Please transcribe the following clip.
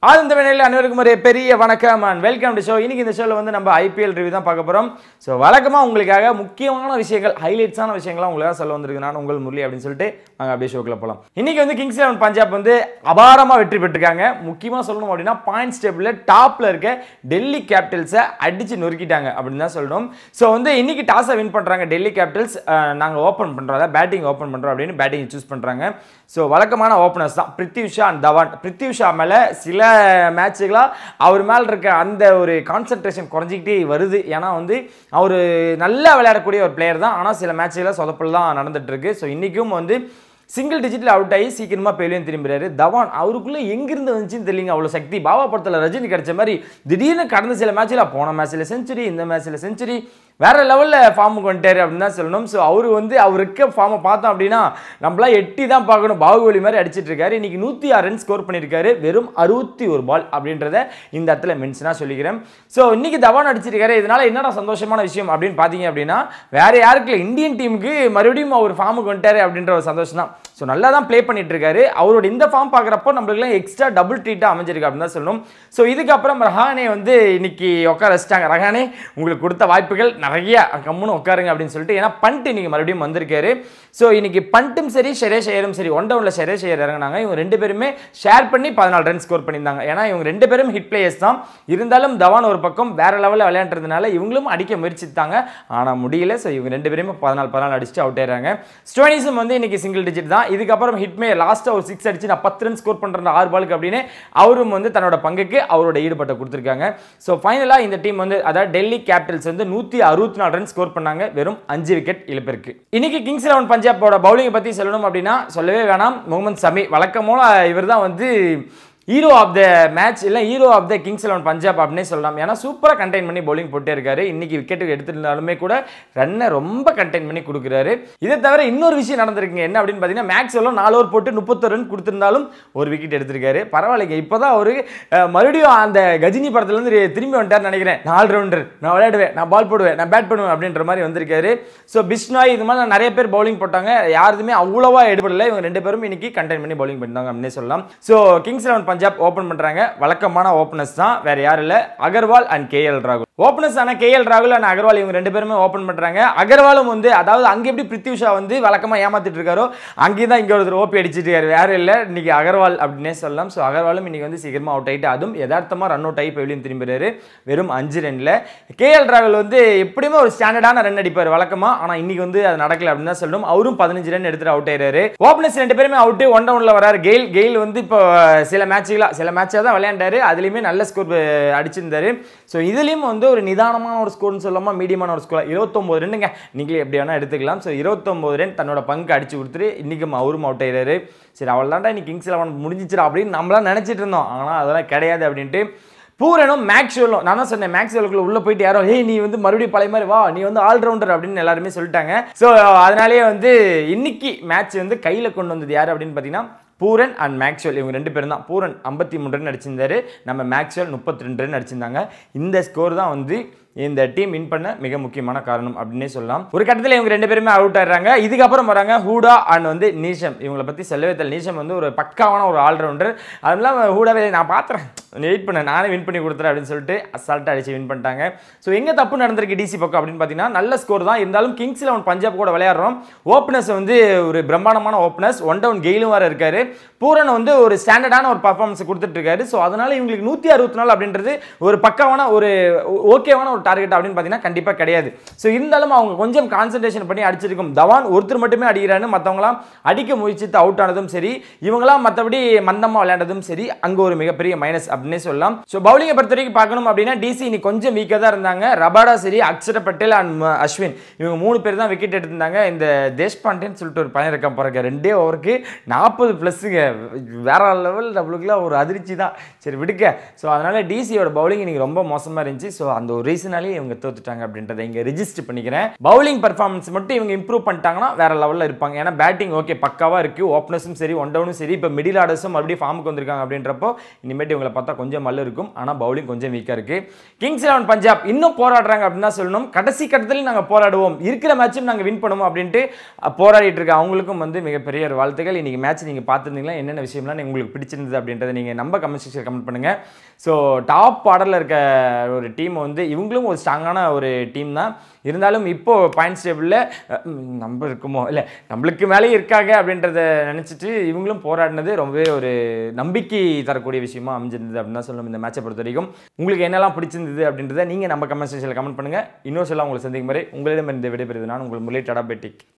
ஆழ்ந்த வேலையில் அனைவருக்கும் ஒரு பெரிய வணக்கம் அண்ட் வெல்கம் டு ஷோ இன்னைக்கு இந்த ஷோவில் வந்து நம்ம ஐபிஎல் ரிவ்யூ தான் பார்க்க போகிறோம் ஸோ வழக்கமாக உங்களுக்காக முக்கியமான விஷயங்கள் ஹைலைட்ஸான விஷயங்கள்லாம் உங்களுக்காக சொல்ல வந்திருக்கு நான் உங்கள் முரளி அப்படின்னு சொல்லிட்டு நாங்கள் அப்படியே ஷோக்கில் போகலாம் இன்னைக்கு வந்து கிங்ஸ் லெவன் பஞ்சாப் வந்து அபாரமாக வெற்றி பெற்றிருக்காங்க முக்கியமாக சொல்லணும் அப்படின்னா பாயிண்ட்ஸ் டேபிளில் டாப்பில் இருக்க டெல்லி கேபிட்டல்ஸை அடித்து நொறுக்கிட்டாங்க அப்படின்னு தான் சொல்லணும் ஸோ வந்து இன்னைக்கு டாஸை வின் பண்ணுறாங்க டெல்லி கேபிட்டல்ஸ் நாங்கள் ஓப்பன் பண்ணுறோம் அதாவது பேட்டிங் ஓப்பன் பண்ணுறோம் அப்படின்னு பேட்டிங் சூஸ் பண்ணுறாங்க ஸோ வழக்கமான ஓப்பனர்ஸ் தான் பிருத்திவ் ஷா அண்ட் தவான் பிருத்திவ் ஷா மேலே சில மேட்சுகளாக அவர் மேலே இருக்க அந்த ஒரு கான்சன்ட்ரேஷன் குறைஞ்சிக்கிட்டே வருது ஏன்னா வந்து அவர் நல்லா விளையாடக்கூடிய ஒரு பிளேயர் தான் ஆனால் சில மேட்சுகளில் சொதப்பல் தான் நடந்துட்டு இருக்கு ஸோ இன்றைக்கும் வந்து சிங்கிள் டிஜிட்டில் அவுட் ஆகி சீக்கிரமாக பெயிலையும் திரும்புறாரு தவான் அவருக்குள்ளே எங்கிருந்து வந்துச்சுன்னு தெரியல அவ்வளோ சக்தி பாபா படத்தில் ரஜினி கிடைச்ச மாதிரி திடீர்னு கடந்த சில மேட்ச்சில் போன மேட்ச்சில் செஞ்சுரி இந்த மேட்ச்சில் செஞ்சுரி வேற லெவலில் ஃபார்முக்கு வந்துட்டாரு அப்படின்னு தான் சொல்லணும் ஸோ அவர் வந்து அவர் இருக்க ஃபார்மை பார்த்தோம் அப்படின்னா நம்மளாம் எட்டி தான் பார்க்கணும் பாகுபலி மாதிரி அடிச்சிட்டு இருக்காரு இன்னைக்கு நூற்றி ஆறு ரன் ஸ்கோர் பண்ணியிருக்காரு வெறும் அறுபத்தி ஒரு பால் அப்படின்றத இந்த இடத்துல மென்ஷனாக சொல்லிக்கிறேன் ஸோ இன்னைக்கு தவான் அடிச்சிருக்காரு இதனால என்னடா சந்தோஷமான விஷயம் அப்படின்னு பார்த்தீங்க அப்படின்னா வேற யாருக்கு இல்லை இந்தியன் டீமுக்கு மறுபடியும் அவர் ஃபார்முக்கு வந்துட்டாரு அப்படின்ற ஒரு சந்தோஷம் தான் ஸோ நல்லா தான் ப்ளே பண்ணிட்டு இருக்காரு அவரோட இந்த ஃபார்ம் பார்க்குறப்போ நம்மளுக்குலாம் எக்ஸ்ட்ரா டபுள் ட்ரீட்டாக அமைஞ்சிருக்கு அப்படின்னு தான் சொல்லணும் ஸோ இதுக்கப்புறம் ரஹானே வந்து இன்னைக்கு உட்கார வச்சிட்டாங்க ரஹானே உங்களுக்கு கொடுத்த வாய்ப்புகள் நிறைய கம்முன்னு உட்காருங்க அப்படின்னு சொல்லிட்டு ஏன்னா பண்ட் இன்னைக்கு மறுபடியும் வந்திருக்காரு ஸோ இன்னைக்கு பண்ட்டும் சரி ஷெரேஷ் ஐயரும் சரி ஒன் டவுனில் ஷெரேஷ் ஐயர் இறங்கினாங்க இவங்க ரெண்டு பேருமே ஷேர் பண்ணி பதினாலு ரன் ஸ்கோர் பண்ணியிருந்தாங்க ஏன்னா இவங்க ரெண்டு பேரும் ஹிட் பிளேயர்ஸ் தான் இருந்தாலும் தவான் ஒரு பக்கம் வேற லெவலில் விளையாண்டுறதுனால இவங்களும் அடிக்க முயற்சித்தாங்க ஆனால் முடியல ஸோ இவங்க ரெண்டு பேருமே பதினாலு பதினாலு அடிச்சுட்டு அவுட் ஆயிடுறாங்க ஸ்டோனிஸும் வந்து இன்னைக்கு சிங்கிள் டிஜிட் தான் இதுக்கப்புறம் ஹிட்மே லாஸ்ட்டாக ஒரு சிக்ஸ் அடிச்சு நான் பத்து ரன் ஸ்கோர் பண்ணுற ஆறு பாலுக்கு அப்படின்னு அவரும் வந்து தன்னோட பங்குக்கு அவரோட ஈடுபட்ட கொடுத்துருக்காங்க ஸோ ஃபைனலாக இந்த டீம் வந்து அதாவது டெல்லி கேபிட்டல்ஸ் வந்து நூற்றி அறுபத்தி நாலு ரன் ஸ்கோர் பண்ணாங்க வெறும் அஞ்சு விக்கெட் இழப்பிற்கு இன்னைக்கு கிங்ஸ் லெவன் பஞ்சாபோட பவுலிங்கை பற்றி சொல்லணும் அப்படின்னா சொல்லவே வேணாம் முகமது சமி வழக்கமோல இவர் தான் வந்து ஹீரோ ஆஃப் த மேட்ச் இல்லை hero of the Kings Eleven Punjab அப்படின்னே சொல்லலாம் ஏன்னா சூப்பராக கண்டெயின் பண்ணி bowling போட்டே இருக்காரு இன்னைக்கு விக்கெட் எடுத்திருந்தாலுமே கூட ரன்னை ரொம்ப கண்டெயின் பண்ணி கொடுக்குறாரு இதை தவிர இன்னொரு விஷயம் நடந்திருக்குங்க என்ன அப்படின்னு பார்த்தீங்கன்னா மேக்ஸ் எல்லாம் நாலு ஓவர் போட்டு முப்பத்தொரு ரன் கொடுத்திருந்தாலும் ஒரு விக்கெட் எடுத்திருக்காரு பரவாயில்லைங்க இப்போ தான் அவரு அஹ், மறுபடியும் அந்த கஜினி படத்துலேருந்து திரும்பி வந்துட்டார்னு நினைக்கிறேன் நாலு ரவுண்டர் நான் விளையாடுவேன் நான் பால் போடுவேன் நான் பேட் பண்ணுவேன் அப்படின்ற மாதிரி வந்திருக்காரு ஸோ பிஷ்னாய் இது மாதிரி நிறைய பேர் பவுலிங் போட்டாங்க யாருமே அவ்வளோவா எடுபடல இவங்க ரெண்டு பேரும் இன்னைக்கு கண்டெயின் பண்ணி பவுலிங் பண்ணிட்டாங்க அப்படின்னே சொல்லலாம் so Kings Eleven Punjab open பண்றாங்க வழக்கமான ஓப்பனர்ஸ் தான் வேற யாரும் இல்ல அகர்வால் அண்ட் கேஎல் ராகுல் ஓப்பனர்ஸ் ஆன கேஎல் ராகுல் அண்ட் அகர்வால் இவங்க ரெண்டு பேருமே ஓப்பன் பண்றாங்க அகர்வாலும் வந்து அதாவது அங்க எப்படி பிருத்திவ் ஷா வந்து வழக்கமா ஏமாத்திட்டு இருக்காரோ அங்கேயும் தான் இங்க ஒருத்தர் ஓபி அடிச்சிட்டு இருக்காரு வேற இல்ல இன்னைக்கு அகர்வால் அப்படின்னே சொல்லலாம் ஸோ அகர்வாலும் இன்னைக்கு வந்து சீக்கிரமா அவுட் ஆயிட்டு அதுவும் யதார்த்தமா ரன் அவுட் ஆகி வெளியும் திரும்பிடுறாரு வெறும் அஞ்சு ரன்ல கேஎல் ராகுல் வந்து எப்படியுமே ஒரு ஸ்டாண்டர்டான ரன் அடிப்பார் வழக்கமா ஆனா இன்னைக்கு வந்து அது நடக்கல அப்படின்னு தான் சொல்லணும் அவரும் பதினஞ்சு ரன் எடுத்துட்டு அவுட் ஆயிடுறாரு ஓப்பனர்ஸ் ரெண்டு பேருமே அவுட் ஒன் டவுன்ல வராரு கெயில் கெயில் வந்து இப்போ சில மேட்சுகளா சில மேட்சாக தான் விளையாண்டாரு அதுலேயுமே நல்ல ஸ்கோர் அடிச்சிருந்தாரு ஸோ இதுலேயும் வந்து ஒரு நிதானமான ஒரு ஸ்கோர்னு சொல்லாமல் மீடியமான ஒரு ஸ்கோர் இருபத்தொம்போது ரன்னுங்க நீங்களே எப்படி வேணால் எடுத்துக்கலாம் ஸோ இருபத்தொம்போது ரன் தன்னோட பங்கு அடிச்சு கொடுத்துட்டு இன்றைக்கும் அவரும் அவுட் ஆயிடுறாரு சரி அவள் தான்டா இன்னைக்கு கிங்ஸ் லெவன் முடிஞ்சிச்சிடா அப்படின்னு நம்மளாம் நினச்சிட்டு இருந்தோம் ஆனால் அதெல்லாம் கிடையாது அப்படின்ட்டு பூரனும் மேக்ஸ்வெல்லும் நான் தான் சொன்னேன் மேக்ஸ்வெல்லுக்குள்ள உள்ள போயிட்டு யாரோ ஹே நீ வந்து மறுபடியும் பழைய மாதிரி வா நீ வந்து ஆல்ரவுண்டர் அப்படின்னு எல்லாருமே சொல்லிட்டாங்க ஸோ அதனாலேயே வந்து இன்னைக்கு மேட்ச் வந்து கையில் கொண்டு வந்தது யார் அப்படின்னு பார்த்தீங்கன்னா பூரன் அண்ட் மேக்ஸ்வெல் இவங்க ரெண்டு பேரும் தான் பூரன் ஐம்பத்தி மூணு ரன் அடிச்சிருந்தாரு நம்ம மேக்ஸ்வெல் முப்பத்தி ரெண்டு ரன் அடிச்சிருந்தாங்க இந்த ஸ்கோர் தான் வந்து இந்த டீம் வின் பண்ண மிக முக்கியமான காரணம் அப்படின்னே சொல்லலாம் ஒரு கட்டத்தில் இவங்க ரெண்டு பேருமே அவுட் ஆடுறாங்க இதுக்கப்புறம் வராங்க ஹூடா அண்ட் வந்து நீஷம் இவங்களை பற்றி சொல்லவே தெரியல நீஷம் வந்து ஒரு பக்காவான ஒரு ஆல்ரவுண்டர் அதெல்லாம் ஹூடாவே நான் பார்த்துறேன் வெயிட் பண்ண நானே வின் பண்ணி கொடுத்துறேன் அப்படின்னு சொல்லிட்டு அசால்ட்டாக அடிச்சு வின் பண்ணிட்டாங்க ஸோ எங்கே தப்பு நடந்திருக்கு டிசி பக்கம் அப்படின்னு பார்த்தீங்கன்னா நல்ல ஸ்கோர் தான் இருந்தாலும் கிங்ஸ் லெவன் பஞ்சாப் கூட விளையாடுறோம் ஓப்பனர்ஸ் வந்து ஒரு பிரம்மாண்டமான ஓப்பனர்ஸ் ஒன் டவுன் கெயிலும் வேறு இருக்காரு பூரன் வந்து ஒரு ஸ்டாண்டர்டான ஒரு பர்ஃபார்மன்ஸ் கொடுத்துட்டு இருக்காரு ஸோ அதனால இவங்களுக்கு நூற்றி அறுபத்தி நாலு அப்படின்றது ஒரு பக்காவான ஒரு ஓகேவான ஒரு டார்கெட் அப்படின்னு பார்த்தீங்கன்னா கண்டிப்பாக கிடையாது ஸோ இருந்தாலும் அவங்க கொஞ்சம் கான்சன்ட்ரேஷன் பண்ணி அடிச்சிருக்கும் தவான் ஒருத்தர் மட்டுமே அடிக்கிறான்னு மற்றவங்களாம் அடிக்க முயற்சித்து அவுட் ஆனதும் சரி இவங்களாம் மற்றபடி மந்தமாக விளையாண்டதும் சரி அங்கே ஒரு மிகப்பெரிய மைனஸ் அப்படின்னே சொல்லலாம் ஸோ பவுலிங்கை பொறுத்த வரைக்கும் பார்க்கணும் அப்படின்னா டிசி இன்னைக்கு கொஞ்சம் வீக்காக தான் இருந்தாங்க ரபாடா சரி அக்ஷர பட்டேல் அண்ட் அஸ்வின் இவங்க மூணு பேர் தான் விக்கெட் எடுத்திருந்தாங்க இந்த தேஷ்பாண்டேன்னு சொல்லிட்டு ஒரு பையன் இருக்கான் பாருங்க ரெண்டே ஓவருக்கு நாற்பது ப்ளஸ்ஸுங்க வேற லெவல் நம்மளுக்குலாம் ஒரு அதிர்ச்சி தான் சரி விடுக்க ஸோ அதனால டிசியோட பவுலிங் இன்னைக்கு ரொம்ப மோசமாக இருந்துச்சு ஸோ அந்த ஒரு ரீசனாலே இவங்க தோத்துட்டாங்க அப்படின்றத இங்கே ரெஜிஸ்டர் பண்ணிக்கிறேன் பவுலிங் பர்ஃபார்மன்ஸ் மட்டும் இவங்க இம்ப்ரூவ் பண்ணிட்டாங்கன்னா வேற லெவலில் இருப்பாங்க ஏன்னா பேட்டிங் ஓகே பக்காவாக இருக்கு ஓப்பனர்ஸும் சரி ஒன் டவுனும் சரி இப்போ மிடில் ஆர்டர்ஸும் மறுபடியும் ஃபார்முக்கு வந்திருக்காங்க அப்படின்றப்போ இனிமேட்டு இவங்களை பார்த்தா கொஞ்சம் மல்ல இருக்கும் ஆனால் பவுலிங் கொஞ்சம் வீக்காக இருக்கு கிங்ஸ் லெவன் பஞ்சாப் இன்னும் போராடுறாங்க அப்படின்னு தான் சொல்லணும் கடைசி கட்டத்தில் நாங்கள் போராடுவோம் இருக்கிற மேட்சும் நாங்கள் வின் பண்ணுவோம் அப்படின்ட்டு அஹ், போராடிட்டு இருக்க அவங்களுக்கும் வந்து மிகப்பெரிய ஒரு வாழ்த்துக்கள் இன்னைக்கு மேட்ச் நீங்கள் பார்த்துருந்தீங்களா என்னென்ன விஷயம்லாம் உங்களுக்கு பிடிச்சிருந்தது அப்படின்றத நீங்கள் நம்ம கமெண்ட் செக்ஷன் கமெண்ட் பண்ணுங்கள் ஸோ டாப் ஆர்டரில் இருக்க ஒரு டீம் வந்து இவங்களும் ஒரு ஸ்ட்ராங்கான ஒரு டீம் தான் இருந்தாலும் இப்போ பாயிண்ட்ஸ் டேபிளில் நம்ம இருக்குமோ இல்லை நம்மளுக்கு மேலேயே இருக்காங்க அப்படின்றத நினச்சிட்டு இவங்களும் போராடினது ரொம்பவே ஒரு நம்பிக்கை தரக்கூடிய விஷயமா அமைஞ்சிருந்தது அப்படின்னு தான் சொல்லணும் இந்த மேட்சை பொறுத்த வரைக்கும் உங்களுக்கு என்னெல்லாம் பிடிச்சிருந்தது அப்படின்றத நீங்கள் நம்ம கமெண்ட் செக்ஷனில் கமெண்ட் பண்ணுங்கள் இன்னொரு சொல்ல உங்களை சந்திக்கும் வரை உங்களிடம் இந்த விடைபெறுது நான் உங்கள் முல்லை டடா பெட்டிக்